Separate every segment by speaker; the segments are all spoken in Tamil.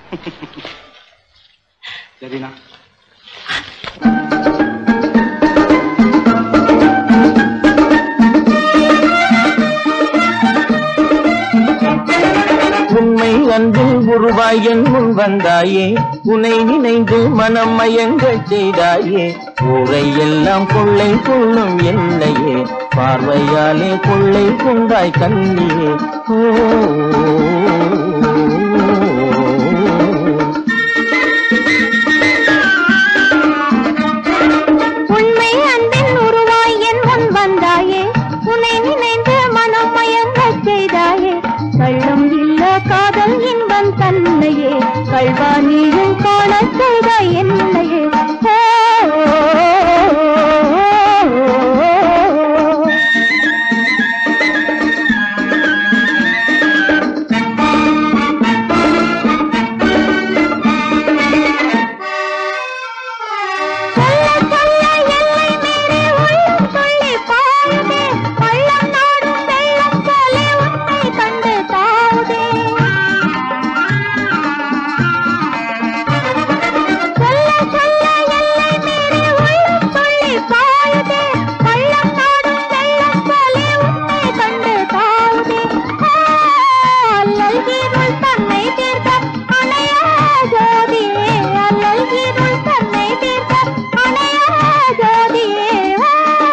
Speaker 1: சரிண்ணா
Speaker 2: உண்மை அன்பில் உருவாய் என் முன் வந்தாயே உனை நினைந்து மனம் மயங்கச் செய்தாயே ஊரை எல்லாம் கொள்ளை கொள்ளும் என்னையே பார்வையாலே கொள்ளை கொண்டாய் கண்ணியே ஓ
Speaker 3: உண்மை அன்பின் உருவாய் என் முன் வந்தாயே உன்னை நினைந்து மனம் மயங்கச் செய்தாயே கள்ளம் இல்ல காதல் இன்பம் தன்னையே கல்வாணியும் காணச் செய்தாய் என்னையே ஓ, சொல்ல சொல்ல எல்லை மீறி உள்ளம் துள்ளி பாயுதே பள்ளம் நாடும் வெள்ளம் போலே உன்னை கண்டு தாவுதே சொல்ல சொல்ல எல்லை மீறி உள்ளம் துள்ளி பாயுதே பள்ளம் நாடும் வெள்ளம் போலே உன்னை கண்டு தாவுதே அல்லல் கீருள் தன்னை தீர்க்க அணையா ஜோதியே அல்லல் கீருள் தன்னை தீர்க்க அணையா ஜோதியே ஓ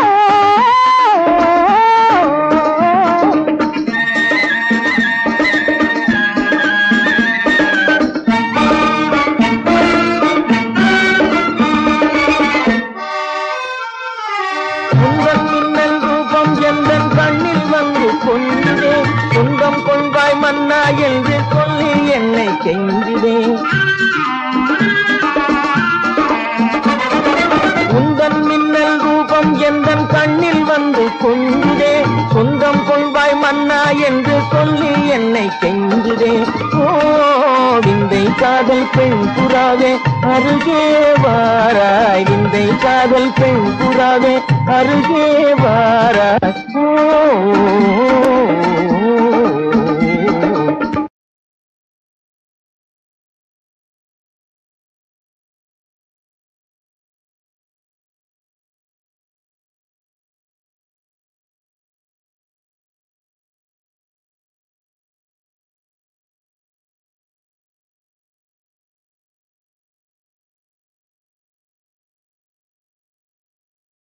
Speaker 2: உங்கள் மின்னல் ரூபம் எந்தன் கண்ணில் வந்து கொண்டே துன்பம் கொள்வாய் மன்னா என்று சொல்லி என்னை கெஞ்சிதே உந்தன் மின்னல் ரூபம் எந்தன் கண்ணில் வந்து கொண்டே சொந்தம் கொள்வாய் மன்னா என்று சொல்லி என்னை கெஞ்சுதே ஓ விந்தை காதல் பெண் புறாவே அருகே வாராய் விந்தை காதல் பெண் புறாவே அருகே வாராய்